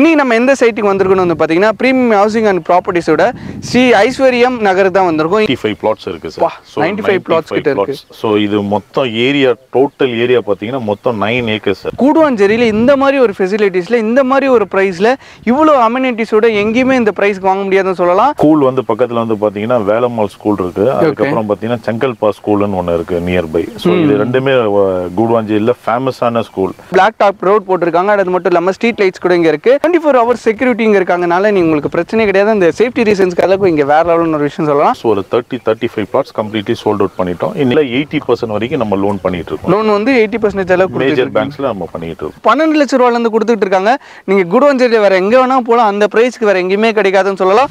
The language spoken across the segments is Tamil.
இன்னைக்கு நம்ம எந்த சைட்டுக்கு வந்திருக்கோம்னு வந்து பார்த்தீங்கன்னா ப்ரீமியம் ஹவுசிங் அண்ட் ப்ராப்பர்ட்டிஸோட ஸ்ரீ ஐஸ்வர்யம் நகர் தான் வந்திருக்கோம் 95 plots இருக்கு வா, சார் 95 plots கிட்ட இருக்கு. ஸோ இது மொத்தம் ஏரியா டோட்டல் ஏரியா பார்த்தீங்கன்னா மொத்தம் நைன் ஏக்கர்ஸ் சார் கூடுவாஞ்சேரியில் இந்த மாதிரி ஒரு ஃபெசிலிட்டிஸில் இந்த மாதிரி ஒரு ப்ரைஸில் இவ்வளோ அமெனிட்டிஸோட எங்கேயுமே இந்த ப்ரைஸ்க்கு வாங்க முடியாதுன்னு சொல்லலாம் ஸ்கூல் வந்து பக்கத்துல வந்து பாத்தீங்கன்னா வேலம்மாள் ஸ்கூல் இருக்கு அதுக்கப்புறம் பாத்தீங்கன்னா செங்கல்பா ஸ்கூல்னு ஒன்று இருக்கு நியர்பை ஸோ இது ரெண்டுமே கூடுவாஞ்சேரியில் ஃபேமஸான ஸ்கூல் பிளாக் டாப் ரோட் போட்டிருக்காங்க அது மட்டும் இல்லாமல் ஸ்ட்ரீட் லைட்ஸ் கூட இங்கே இருக்குது டுவெண்ட்டி ஃபோர் ஹவர்ஸ் செக்யூரிட்டி இங்கே இருக்காங்கனால நீ உங்களுக்கு பிரச்சனை கிடையாது இந்த சேஃப்டி ரீசன்ஸ்க்கு அளவுக்கு இங்கே வேற லெவல்னு ஒரு விஷயம் சொல்லலாம் ஸோ ஒரு thirty thirty five plots completely sold out பண்ணிட்டோம் இன்னும் எயிட்டி பர்சன்ட் வரைக்கும் நம்ம லோன் பண்ணிட்டு இருக்கோம் லோன் வந்து எயிட்டி பர்சன்டேஜ் அளவுக்கு மேஜர் பேங்க்ஸ்ல நம்ம பண்ணிட்டு இருக்கோம் பன்னெண்டு லட்ச ரூபாயிலேருந்து கொடுத்துட்டு இருக்காங்க நீங்கள் குடுவாஞ்சேரியில் வேறு எங்கே வேணால் போகலாம் அந்த ப்ரைஸ்க்கு வேறு எங்கேயுமே கிடைக்காதுன்னு சொல்லலாம்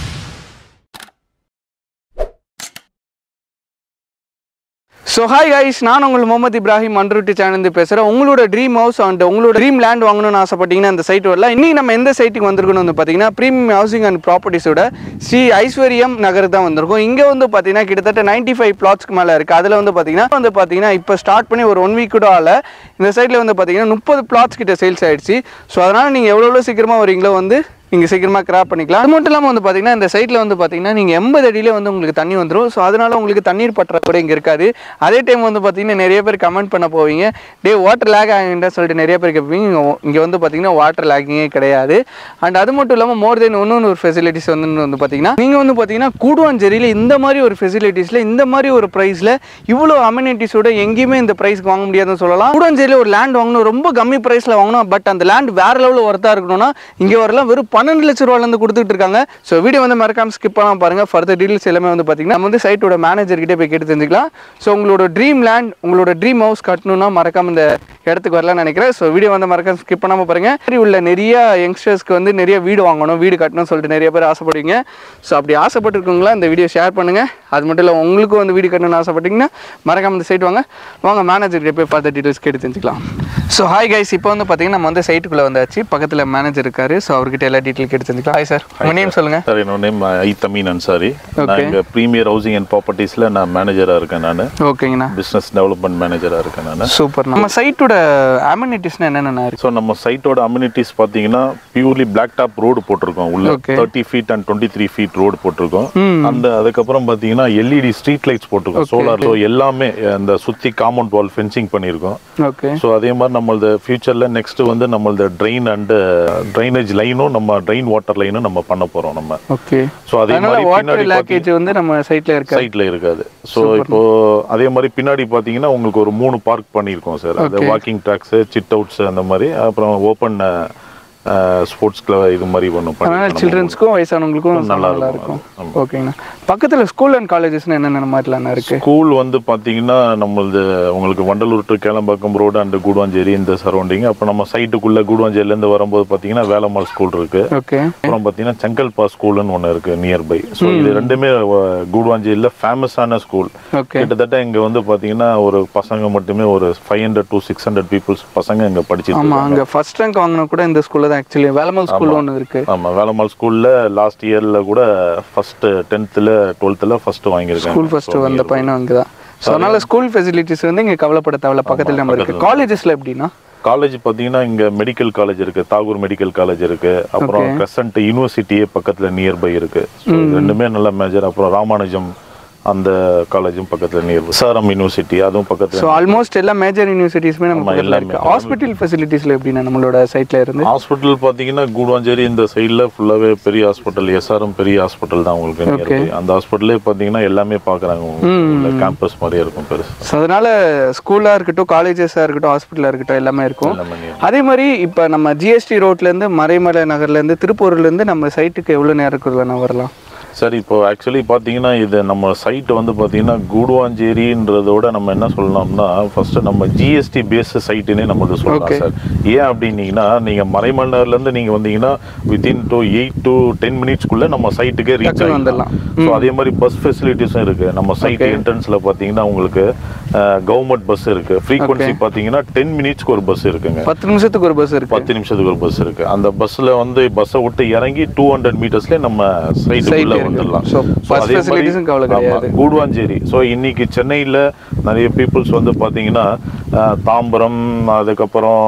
ஸோ ஹாய் கைஸ் நான் உங்கள் முகமது இப்ராஹிம் அன்ருட்டி சேனல் பேசுகிறேன் உங்களோட ட்ரீம் ஹவுஸ் அண்ட் உங்களோட ட்ரீம் லேண்ட் வாங்கணும்னு ஆசைப்பட்டீங்கன்னா அந்த சைட் வரலாம் இன்னைக்கு நம்ம எந்த சைட்டுக்கு வந்திருக்கோம்னு வந்து பார்த்தீங்கன்னா ப்ரீமியம் ஹவுசிங் அண்ட் ப்ராப்பர்ட்டிஸோட ஸ்ரீ ஐஸ்வர்யம் நகர் தான் வந்திருக்கும் இங்கே வந்து பார்த்தீங்கன்னா கிட்டத்தட்ட நைன்ட்டி ஃபைவ் பிளாட்ஸ்க்கு மேலே இருக்குது அதில் வந்து பார்த்தீங்கன்னா வந்து பார்த்தீங்கன்னா இப்போ ஸ்டார்ட் பண்ணி ஒரு ஒன் வீக் கூட ஆகல இந்த சைடில் வந்து பார்த்தீங்கன்னா முப்பது பிளாட்ஸ் கிட்ட சேல்ஸ் ஆயிடுச்சு ஸோ அதனால் நீங்கள் எவ்வளோ எவ்வளோ சீக்கிரமாக வரீங்களோ வந்து நீங்கள் சீக்கிரமாக கிராப் பண்ணிக்கலாம் அது மட்டும் இல்லாமல் வந்து பார்த்தீங்கன்னா இந்த சைட்டில் வந்து பார்த்தீங்கன்னா நீங்கள் எண்பது அடியிலே வந்து உங்களுக்கு தண்ணி வந்துடும் ஸோ அதனால உங்களுக்கு தண்ணீர் பற்றாக்குறை இங்கே இருக்காது அதே டைம் வந்து பார்த்தீங்கன்னா நிறைய பேர் கமெண்ட் பண்ண போவீங்க டே வாட்டர் லேக் ஆகின்ற சொல்லிட்டு நிறைய பேர் கேட்பீங்க இங்கே வந்து பார்த்தீங்கன்னா வாட்டர் லேக்கிங்கே கிடையாது அண்ட் அது மட்டும் இல்லாமல் மோர் தென் இன்னொன்று ஒரு ஃபெசிலிட்டிஸ் வந்து வந்து பார்த்தீங்கன்னா நீங்கள் வந்து பார்த்தீங்கன்னா கூடுவாஞ்சேரியில் இந்த மாதிரி ஒரு ஃபெசிலிட்டிஸில் இந்த மாதிரி ஒரு ப்ரைஸில் இவ்வளோ அமெனிட்டிஸோட எங்கேயுமே இந்த ப்ரைஸ்க்கு வாங்க முடியாதுன்னு சொல்லலாம் கூடுவாஞ்சேரியில் ஒரு லேண்ட் வாங்கணும் ரொம்ப கம்மி ப்ரைஸில் வாங்கணும் பட் அந்த லேண்ட் வேற லெவலில் ஒர்த்தாக இருக்கணும்னா இங்கே வரலாம் வெறும் பன்னெண்டு லட்ச ரூபாயிலேருந்து கொடுத்துட்டு இருக்காங்க ஸோ வீடியோ வந்து மறக்காம ஸ்கிப் பண்ணாம பாருங்க ஃபர்தர் டீடைல்ஸ் எல்லாமே வந்து பார்த்தீங்கன்னா நம்ம வந்து சைட்டோட மேனேஜர் கிட்டே போய் கேட்டு தெரிஞ்சுக்கலாம் ஸோ உங்களோட ட்ரீம் லேண்ட் உங்களோட ட்ரீம் ஹவுஸ் கட்டணும்னா மறக்காம இந்த இடத்துக்கு வரலாம்னு நினைக்கிறேன் ஸோ வீடியோ வந்து மறக்காம ஸ்கிப் பண்ணாம பாருங்க சரி உள்ள நிறைய யங்ஸ்டர்ஸ்க்கு வந்து நிறைய வீடு வாங்கணும் வீடு கட்டணும்னு சொல்லிட்டு நிறைய பேர் ஆசைப்படுவீங்க ஸோ அப்படி ஆசைப்பட்டிருக்கீங்களா இந்த வீடியோ ஷேர் பண்ணுங்க அது மட்டும் இல்லை உங்களுக்கும் வந்து வீடு கட்டணும்னு ஆசைப்பட்டீங்கன்னா மறக்காம இந்த சைட் வாங்க வாங்க மேனேஜர் கிட்ட போய் ஃபர்தர் டீடைல்ஸ் கேட்டு தெரிஞ்சுக்கலாம் ஸோ ஹாய் கைஸ் இப்போ வந்து பார்த்தீங்கன்னா நம்ம வந்து சைட்டுக்குள்ளே வந்தாச்சு பக்கத்தில் மேனேஜர் இருக்காரு ஸோ அவர்கிட்ட எல்லா டீட்டெயில் கேட்டு தெரிஞ்சுக்கலாம் ஹாய் சார் உங்கள் நேம் சொல்லுங்க சார் என்னோட நேம் ஐ தமீன் அன்சாரி நான் இங்க ப்ரீமியர் ஹவுசிங் அண்ட் ப்ராப்பர்ட்டிஸ்ல நான் மேனேஜரா இருக்கேன் நான் ஓகேங்கண்ணா பிசினஸ் டெவலப்மெண்ட் மேனேஜரா இருக்கேன் நான் சூப்பர் நம்ம சைட்டோட அமெனிட்டிஸ்னா என்னென்ன இருக்கு ஸோ நம்ம சைட்டோட அம்யூனிட்டிஸ் பார்த்தீங்கன்னா பியூர்லி பிளாக் டாப் ரோடு போட்டிருக்கோம் உள்ள Okay. Thirty feet and twenty three feet road போட்டிருக்கோம் அந்த அதுக்கப்புறம் பார்த்தீங்கன்னா எல்இடி ஸ்ட்ரீட் லைட்ஸ் போட்டிருக்கோம் சோலார் ஸோ எல்லாமே அந்த சுற்றி காம்பவுண்ட் வால் ஃபென்சிங் பண்ணியிருக்கோம் ஓகே ஸோ அதே மாதிரி நம்மளது ஃபியூச்சரில் நெக்ஸ்ட் வந்து நம்மளது ட்ரெயின் அண்ட் ட்ரைனேஜ் லைனும் நம்ம ட்ரெயின் வாட்டர் லைனும் நம்ம பண்ண போகிறோம் நம்ம ஓகே ஸோ அதே அதனால மாதிரி வாட்டர் பின்னாடி லேக்கேஜ் வந்து நம்ம சைட்ல இருக்கு சைட்ல இருக்காது ஸோ இப்போ அதே மாதிரி பின்னாடி பார்த்தீங்கன்னா உங்களுக்கு ஒரு மூணு பார்க் பண்ணியிருக்கோம் சார் அது வாக்கிங் ட்ராக்ஸ் சிட் அவுட்ஸ் அந்த மாதிரி அப்புறம் ஓப்பன் ஸ்போர்ட்ஸ் கிளப் இது மாதிரி ஒன்று அதனால பண்ணி சில்ட்ரன்ஸ்க்கும் வயசானவங்களுக்கும் நல்லா நல்லா இருக்கும். இருக்கும் ஓகேங்கண்ணா பக்கத்துல ஸ்கூல் அண்ட் காலேஜஸ்னா என்னென்ன மாதிரிலாம் இருக்கு ஸ்கூல் வந்து பார்த்தீங்கன்னா நம்மளது உங்களுக்கு Vandalur to Kelambakkam road and Guduvanchery இந்த சரௌண்டிங் அப்போ நம்ம சைட்டுக்குள்ள கூடுவாஞ்சேரியிலேருந்து வரும்போது பார்த்தீங்கன்னா வேலம்மாள் ஸ்கூல் இருக்கு ஓகே அப்புறம் பார்த்தீங்கன்னா செங்கல்பா ஸ்கூல்னு ஒன்று இருக்கு நியர்பை ஸோ இது ரெண்டுமே அஹ், கூடுவாஞ்சேரியில் ஃபேமஸான ஸ்கூல் ஓகே கிட்டத்தட்ட இங்க வந்து பாத்தீங்கன்னா ஒரு பசங்க மட்டுமே ஒரு five hundred to six hundred peoples பசங்க இங்க படிச்சிட்டு ஆமா இருக்காங்க அங்க ஃபர்ஸ்ட் ரேங்க் வாங்கினா கூட இந்த ஸ்கூல்ல தான் ஆக்சுவலி வேலமல் ஸ்கூல் ஒன்று இருக்கு ஆமா வேலம்மாள் ஸ்கூல்ல லாஸ்ட் இயர்ல கூட ஃபர்ஸ்ட் டென்த்ல டுவெல்த்ல ஃபர்ஸ்ட் வாங்கியிருக்காங்க ஸ்கூல் ஃபர்ஸ்ட் வந்த பையனும் அங்கே தான் ஸோ அதனால ஸ்கூல் ஃபெசிலிட்டிஸ் வந்து இங்கே கவலைப்பட தேவையில்ல பக்கத்துல நம்ம இருக்கு காலேஜஸ்ல எப்படின்னா காலேஜ் பாத்தீங்கன்னா இங்க மெடிக்கல் காலேஜ் இருக்கு தாகூர் மெடிக்கல் காலேஜ் இருக்கு அப்புறம் கிரசன்ட் யூனிவர்சிட்டியே பக்கத்துல நியர்பை இருக்கு So, இது ரெண்டுமே நல்ல மேஜர் அப்புறம் ராமானுஜம் அந்த காலேஜும் பக்கத்துல நியர்பை சாரம் யூனிவர்சிட்டி அதுவும் பக்கத்துல ஸோ ஆல்மோஸ்ட் எல்லா மேஜர் யூனிவர்சிட்டிஸுமே நம்ம பக்கத்துல எல்லாமே. இருக்கு ஹாஸ்பிட்டல் ஃபெசிலிட்டிஸ்ல எப்படின்னா நம்மளோட சைட்ல இருந்து ஹாஸ்பிட்டல் பாத்தீங்கன்னா கூடுவாஞ்சேரி இந்த சைடுல ஃபுல்லாவே பெரிய ஹாஸ்பிட்டல் எஸ்ஆர்எம் பெரிய ஹாஸ்பிட்டல் தான் உங்களுக்கு nearby. அந்த ஹாஸ்பிட்டலே பாத்தீங்கன்னா எல்லாமே பாக்குறாங்க கேம்பஸ் மாதிரியே இருக்கும் பெருசு ஸோ அதனால ஸ்கூலாக இருக்கட்டும் காலேஜஸாக இருக்கட்டும் ஹாஸ்பிட்டலாக இருக்கட்டும் எல்லாமே இருக்கும் எல்லாமே nearby. அதே மாதிரி இப்போ நம்ம ஜிஎஸ்டி ரோட்லேருந்து மறைமலை நகர்லேருந்து திருப்பூர்லேருந்து நம்ம சைட்டுக்கு எவ்வளோ நேரம் இருக்குதுண்ணா வரலாம் சரி இப்போ ஆக்சுவலி பார்த்தீங்கன்னா இது நம்ம சைட் வந்து பார்த்தீங்கன்னா கூடுவாஞ்சேரின்றதோட நம்ம என்ன சொல்லலாம்னா ஃபர்ஸ்ட் நம்ம ஜிஎஸ்டி பேஸ் சைட்டுன்னே நமக்கு சொல்லலாம் சார் ஏன் அப்படின்னீங்கன்னா நீங்கள் மறைமலர்லேருந்து நீங்கள் வந்தீங்கன்னா within two eight to ten மினிட்ஸ்க்குள்ளே நம்ம சைட்டுக்கே ரீச் டக்குனு வந்துடலாம். ஸோ அதே மாதிரி பஸ் ஃபெசிலிட்டிஸும் இருக்கு நம்ம சைட் என்ட்ரன்ஸில் பார்த்தீங்கன்னா உங்களுக்கு கவர்மெண்ட் பஸ் இருக்கு ஃப்ரீக்வன்சி பார்த்தீங்கன்னா டென் மினிட்ஸ்க்கு ஒரு பஸ் இருக்குங்க பத்து நிமிஷத்துக்கு ஒரு பஸ் இருக்கு பத்து நிமிஷத்துக்கு ஒரு பஸ் இருக்கு அந்த பஸ்ல வந்து பஸ்ஸை விட்டு இறங்கி டூ ஹண்ட்ரட் மீட்டர்ஸ்ல நம்ம சைட்டுக்குள்ள இருக்கு. வந்துடலாம் So, So, bus அதே மாதிரி- facilities உம் கவலை ஆமா, கிடையாது. கூடுவாஞ்சேரி ஸோ இன்னைக்கு சென்னையில நிறைய பீப்புள்ஸ் வந்து பாத்தீங்கன்னா அஹ், தாம்பரம் அதுக்கப்புறம்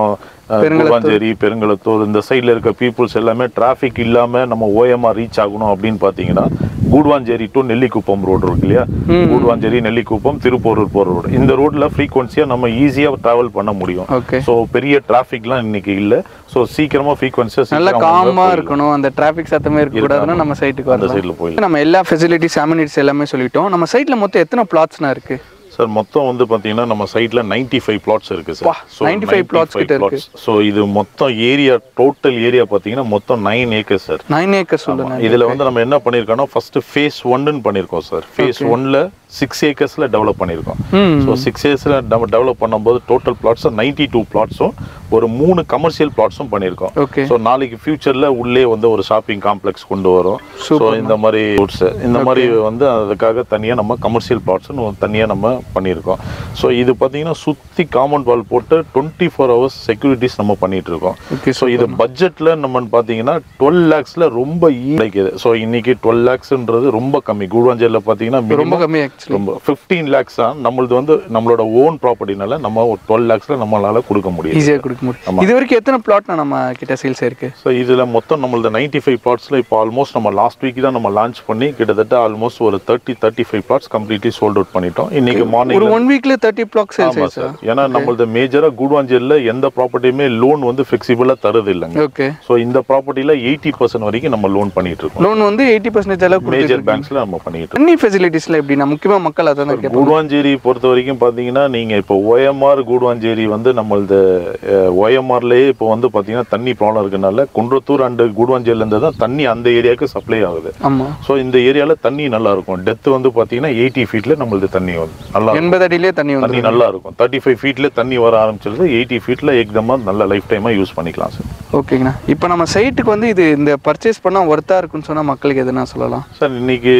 கூவாஞ்சேரி பெருங்களத்தூர் இந்த சைடில் இருக்க பீப்புள்ஸ் எல்லாமே டிராஃபிக் இல்லாமல் நம்ம ஓஎம்ஆர் ரீச் ஆகணும் அப்படின்னு பார்த்தீங்கன்னா கூடுவாஞ்சேரி டு நெல்லிக்குப்பம் ரோடு இருக்கு இல்லையா கூடுவாஞ்சேரி நெல்லிக்குப்பம் திருப்போரூர் போகிற ரோடு இந்த ரோட்ல ஃப்ரீக்வன்சியாக நம்ம ஈஸியாக டிராவல் பண்ண முடியும் ஓகே ஸோ பெரிய டிராஃபிக்லாம் இன்னைக்கு இல்லை ஸோ சீக்கிரமா ஃப்ரீக்வன்சியாக நல்லா காமா இருக்கணும் அந்த டிராஃபிக் சத்தமே இருக்கக்கூடாதுன்னா நம்ம சைட்டுக்கு அந்த வரலாம் சைடில் போயிடலாம் நம்ம எல்லா ஃபெசிலிட்டிஸ் அம்யூனிட்டிஸ் எல்லாமே சொல்லிட்டோம் நம்ம சைட்ல மொத்தம் எத்தனை பிளாட்ஸ்னா இருக்கு சார் மொத்தம் வந்து பாத்தீங்கன்னா நம்ம சைட்ல 95 ஃபைவ் பிளாட்ஸ் இருக்கு வா, சார் 95 plots கிட்ட இருக்கு. ஸோ இது மொத்தம் ஏரியா டோட்டல் ஏரியா பாத்தீங்கன்னா மொத்தம் nine acres sir nine acres சொல்லுங்க இதுல வந்து நம்ம என்ன பண்ணிருக்கோம்னா ஃபர்ஸ்ட் ஃபேஸ் ஒன்னு பண்ணிருக்கோம் சார் ஃபேஸ் ஒன்ல சிக்ஸ் ஏக்கர்ஸ்ல டெவலப் பண்ணிருக்கோம் ம் ஸோ சிக்ஸ் ஏக்கர்ஸ்ல டெவலப் பண்ணும்போது டோட்டல் பிளாட்ஸ் நைன்டி டூ பிளாட்ஸும் ஒரு மூணு கமர்ஷியல் பிளாட்ஸும் பண்ணியிருக்கோம் ஓகே ஸோ நாளைக்கு ஃபியூச்சர்ல உள்ளே வந்து ஒரு ஷாப்பிங் காம்ப்ளெக்ஸ் கொண்டு வரும் ஸோ இந்த மாதிரி routes, இந்த மாதிரி வந்து அதுக்காக தனியாக நம்ம கமர்ஷியல் பிளாட்ஸ்னு தனியாக நம்ம பண்ணியிருக்கோம் ஸோ இது பார்த்தீங்கன்னா சுற்றி காம்பவுண்ட் வால் போட்டு டுவெண்ட்டி ஃபோர் ஹவர்ஸ் செக்யூரிட்டிஸ் நம்ம பண்ணிட்டு இருக்கோம் ஓகே ஸோ இது பட்ஜெட்டில் நம்ம பார்த்தீங்கன்னா டுவெல் லேக்ஸில் ரொம்ப கிடைக்குது ஸோ இன்னைக்கு டுவெல் லேக்ஸ்ன்றது ரொம்ப கம்மி கூடுவாஞ்சேரியில் பார்த்தீங்கன்னா ரொம்ப கம்மி ஆக்சுவலி ரொம்ப ஃபிஃப்டீன் லேக்ஸ் தான் நம்மளது வந்து நம்மளோட ஓன் ப்ராப்பர்ட்டினால நம்ம ஒரு டுவெல் லேக்ஸில் நம்மளால கொடுக்க முடியும் ஈஸியாக கொடுக்க முடியும் இது வரைக்கும் எத்தனை பிளாட்னா நம்ம கிட்ட சேல்ஸ் இருக்கு ஸோ இதில் மொத்தம் நம்மளது நைன்டி ஃபைவ் பிளாட்ஸில் இப்போ ஆல்மோஸ்ட் நம்ம லாஸ்ட் வீக் தான் நம்ம லான்ச் பண்ணி கிட்டத்தட்ட ஆல்மோஸ்ட் ஒரு thirty thirty five plots completely sold out பண்ணிட்டோம் இன்னைக்கு மார்னிங் ஒரு ஒன் வீக்ல தேர்ட்டி பிளாக் சேல்ஸ் ஆமாம் சார் ஏன்னா நம்மளது மேஜராக கூடுவாஞ்சேரியில் எந்த ப்ராப்பர்ட்டியுமே லோன் வந்து ஃபிளெக்சிபிளாக தருது இல்லைங்க ஓகே ஸோ இந்த ப்ராப்பர்ட்டியில் எயிட்டி பர்சன்ட் வரைக்கும் நம்ம லோன் பண்ணிட்டு இருக்கோம் லோன் வந்து எயிட்டி பர்சன்டேஜ் அளவுக்கு மேஜர் பேங்க்ஸில் நம்ம பண்ணிட்டு இருக்கோம் தண்ணி ஃபெசிலிட்டிஸ்ல எப்படின்னா முக்கியமா மக்கள் அதான் கேட்பாங்க கூடுவாஞ்சேரி பொறுத்த வரைக்கும் பார்த்தீங்கன்னா நீங்கள் இப்போ ஓஎம்ஆர் கூடுவாஞ்சேரி வந்து நம்மளது ஓஎம்ஆர்லேயே இப்போ வந்து பார்த்தீங்கன்னா தண்ணி ப்ராப்ளம் இருக்கனால குன்றத்தூர் அண்டு கூடுவாஞ்சேரியிலேருந்து தான் தண்ணி அந்த ஏரியாவுக்கு சப்ளை ஆகுது ஆமா ஸோ இந்த ஏரியாவில் தண்ணி நல்லா இருக்கும் டெத்து வந்து பார்த்தீங்கன்னா எயிட்டி ஃபீட்டில் நம்மளது தண்ணி வந்து நல்லா இருக்கும். எண்பது அடியிலே தண்ணி வந்து தண்ணி நல்லா இருக்கும் தேர்ட்டி ஃபைவ் ஃபீட்ல தண்ணி வர ஆரம்பிச்சிருது எயிட்டி ஃபீட்ல எக்தமா நல்ல லைஃப் டைமாக யூஸ் பண்ணிக்கலாம் சார் ஓகேங்கண்ணா இப்போ நம்ம சைட்டுக்கு வந்து இது இந்த பர்ச்சேஸ் பண்ணா ஒர்த்தா இருக்குன்னு சொன்னா மக்களுக்கு எதுனா சொல்லலாம் சார் இன்னைக்கு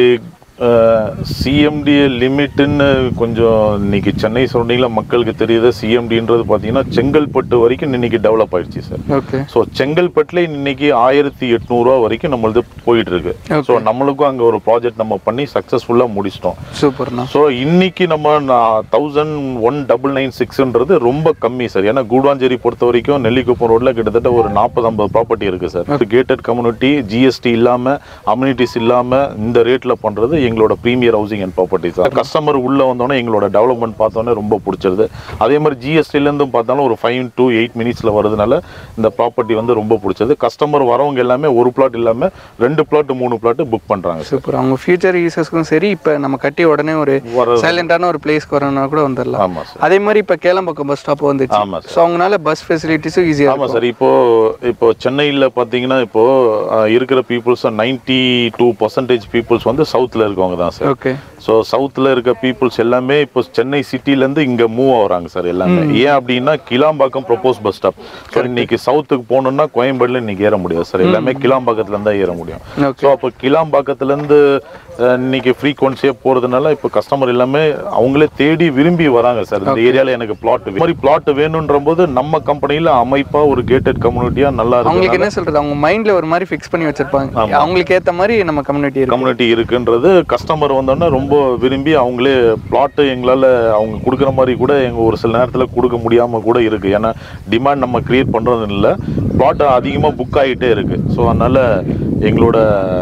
சிஎம்டி லிமிட்டுன்னு கொஞ்சம் இன்னைக்கு சென்னை சரௌண்டிங்கில் மக்களுக்கு தெரியுது சிஎம்டின்றது பார்த்தீங்கன்னா செங்கல்பட்டு வரைக்கும் இன்னைக்கு டெவலப் ஆயிடுச்சு சார் ஓகே ஸோ செங்கல்பட்டுல இன்னைக்கு ஆயிரத்தி எட்நூறுவா வரைக்கும் நம்மளது போயிட்டு இருக்கு ஸோ நம்மளுக்கும் அங்கே ஒரு ப்ராஜெக்ட் நம்ம பண்ணி சக்ஸஸ்ஃபுல்லாக முடிச்சிட்டோம் சூப்பர்ண்ணா ஸோ இன்னைக்கு நம்ம தௌசண்ட் ஒன் டபுள் நைன் சிக்ஸ்ன்றது ரொம்ப கம்மி சார் ஏன்னா கூடுவாஞ்சேரி பொறுத்த வரைக்கும் நெல்லிக்குப்பம் ரோட்ல கிட்டத்தட்ட ஒரு நாற்பது ஐம்பது ப்ராப்பர்ட்டி இருக்கு சார் கேட்டட் கம்யூனிட்டி ஜிஎஸ்டி இல்லாம அம்யூனிட்டிஸ் இல்லாம இந்த ரேட்ல பண்றது எங்களோட ப்ரீமியர் ஹவுசிங் அண்ட் ப்ராப்பர்ட்டிஸ் தான் கஸ்டமர் உள்ள வந்தோடனே எங்களோட டெவலப்மெண்ட் பார்த்தோன்னே ரொம்ப பிடிச்சிருது அதே மாதிரி ஜிஎஸ்டில இருந்தும் பார்த்தாலும் ஒரு ஃபைவ் டு எயிட் மினிட்ஸ்ல வரதுனால இந்த ப்ராப்பர்ட்டி வந்து ரொம்ப பிடிச்சது கஸ்டமர் வரவங்க எல்லாமே ஒரு பிளாட் இல்லாம ரெண்டு பிளாட் மூணு பிளாட் புக் பண்றாங்க சார் சூப்பர் அவங்க ஃபியூச்சர் யூசர்ஸ்க்கும் சரி இப்போ நம்ம கட்டி உடனே ஒரு வர சைலண்டான ஒரு பிளேஸ்க்கு வரணும்னா கூட வந்துடலாம் ஆமா சார் அதே மாதிரி இப்போ கேளம்பாக்கம் பஸ் ஸ்டாப் வந்துச்சு ஆமா சார் ஸோ அவங்களால பஸ் ஃபெசிலிட்டிஸும் ஈஸியாக ஆமா சார் இப்போ இப்போ சென்னையில் பார்த்தீங்கன்னா இப்போ அஹ், இருக்கிற peoples ninety two percentage peoples வந்து சவுத்தில் இருக்கவங்க தான் சார் ஓகே ஸோ சவுத்தில் இருக்க பீப்புள்ஸ் எல்லாமே இப்போ சென்னை சிட்டிலேருந்து இங்கே மூவ் ஆகுறாங்க சார் எல்லாமே ஏன் அப்படின்னா Kilambakkam propose bus stop so இன்னைக்கு சவுத்துக்கு போகணுன்னா கோயம்பேடுல இன்னைக்கு ஏற முடியாது சார் எல்லாமே கிளாம்பாக்கத்துல இருந்தா ஏற முடியும் ஓகே ஸோ அப்போ கிளாம்பாக்கத்துலேருந்து இன்னைக்கு ஃப்ரீக்வன்சியாக போகிறதுனால இப்போ கஸ்டமர் எல்லாமே அவங்களே தேடி விரும்பி வராங்க சார் இந்த ஏரியாவில் எனக்கு பிளாட் மாதிரி பிளாட் வேணுன்ற போது நம்ம கம்பெனியில் அமைப்பாக ஒரு கேட்டட் கம்யூனிட்டியாக நல்லா இருக்கும் அவங்களுக்கு என்ன சொல்றது அவங்க மைண்ட்ல ஒரு மாதிரி ஃபிக்ஸ் பண்ணி வச்சிருப்பாங்க அவங்களுக்கு ஏத்த மாதிரி நம்ம கம்யூனிட்டி இருக்கும் கம்யூனிட்டி இருக்குன்றது கஸ்டமர் வந்தோடனே ரொம்ப விரும்பி அவங்களே பிளாட்டு எங்களால் அவங்க கொடுக்குற மாதிரி கூட எங்கள் ஒரு சில நேரத்தில் கொடுக்க முடியாமல் கூட இருக்குது ஏன்னா டிமாண்ட் நம்ம கிரியேட் பண்ணுறது இல்லை பிளாட் அதிகமாக புக் ஆகிட்டே இருக்குது ஸோ அதனால் எங்களோட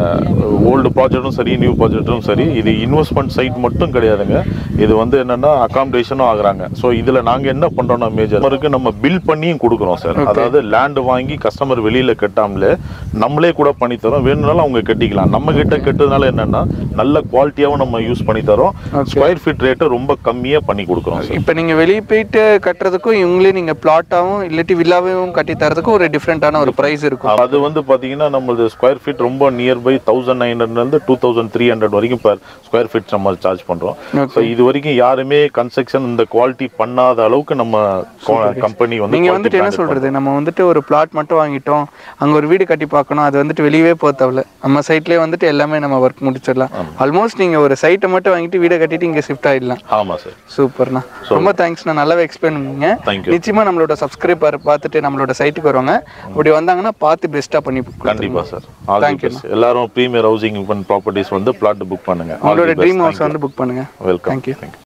ஓல்டு ப்ராஜெக்ட்டும் சரி நியூ ப்ராஜெக்ட்டும் சரி இது இன்வெஸ்ட்மெண்ட் சைட் மட்டும் கிடையாதுங்க இது வந்து என்னன்னா அகாமடேஷனும் ஆகுறாங்க ஸோ இதில் நாங்கள் என்ன பண்ணுறோம்னா மேஜருக்கு நம்ம பில் பண்ணியும் கொடுக்குறோம் சார் அதாவது லேண்ட் வாங்கி கஸ்டமர் வெளியில் கட்டாமலே நம்மளே கூட பண்ணி தரோம் வேணும்னாலும் அவங்க கட்டிக்கலாம் நம்ம கிட்ட கட்டுறதுனால என்னன்னா நல்ல குவாலிட்டியாகவும் நம்ம யூஸ் பண்ணி தரோம் ஸ்கொயர் ஃபீட் ரேட்டை ரொம்ப கம்மியாக பண்ணி கொடுக்குறோம் சார் இப்போ நீங்க வெளியே போயிட்டு கட்டுறதுக்கும் இவங்களே நீங்க பிளாட்டாவும் இல்லாட்டி வில்லாவையும் கட்டி தரதுக்கும் ஒரு டிஃப்ரெண்டான ஒரு பிரைஸ் இருக்கும் அது வந்து பாத்தீங்கன்னா நம்மளது ஸ்கொயர் ஃபீட் ரொம்ப நியர்பை தௌசண்ட் நைன் ஹண்ட்ரட்லேருந்து டூ தௌசண்ட் த்ரீ ஹண்ட்ரட் வரைக்கும் per ஸ்கொயர் ஃபீட் நம்ம சார்ஜ் பண்றோம் ஸோ இது வரைக்கும் யாருமே கன்ஸ்ட்ரக்ஷன் இந்த குவாலிட்டி பண்ணாத அளவுக்கு நம்ம கம்பெனி வந்து நீங்க quality வந்துட்டு என்ன branded சொல்றது நம்ம வந்துட்டு ஒரு பிளாட் மட்டும் வாங்கிட்டோம் அங்க ஒரு வீடு கட்டி பார்க்கணும் அது வந்துட்டு வெளியவே போக தேவையில்ல நம்ம சைட்லயே வந்துட்டு எல்லாமே நம்ம ஒர்க் முடிச்சிடலாம் ஆல்மோஸ்ட் நீங்க ஒரு சைட்டை மட்டும் வாங்கிட்டு வீடை கட்டிட்டு இங்க ஷிஃப்ட் ஆயிடலாம் ஆமா சார் சூப்பர்ண்ணா ரொம்ப தேங்க்ஸ்ண்ணா நல்லாவே எக்ஸ்பிளைன் பண்ணீங்க தேங்க்யூ நிச்சயமா நம்மளோட சப்ஸ்கிரைபர் பார்த்துட்டு நம்மளோட சைட்டுக்கு வருவாங்க அப்படி வந்தாங்கன்னா பார்த்து பெஸ்ட்டாக பண்ணி கொடுத்துருங்க. கண்டிப்பா சார் ஆல் தி பெஸ்ட் எல்லாரும் ப்ரீமியர் ஹவுசிங் ப்ராப்பர்ட்டிஸ் வந்து பிளாட் புக் பண்ணுங்க உங்களோட ட்ரீம் ஹவுஸ் வந்து புக் பண்ணுங்க வெல்கம் Thank you. தேங்க்யூ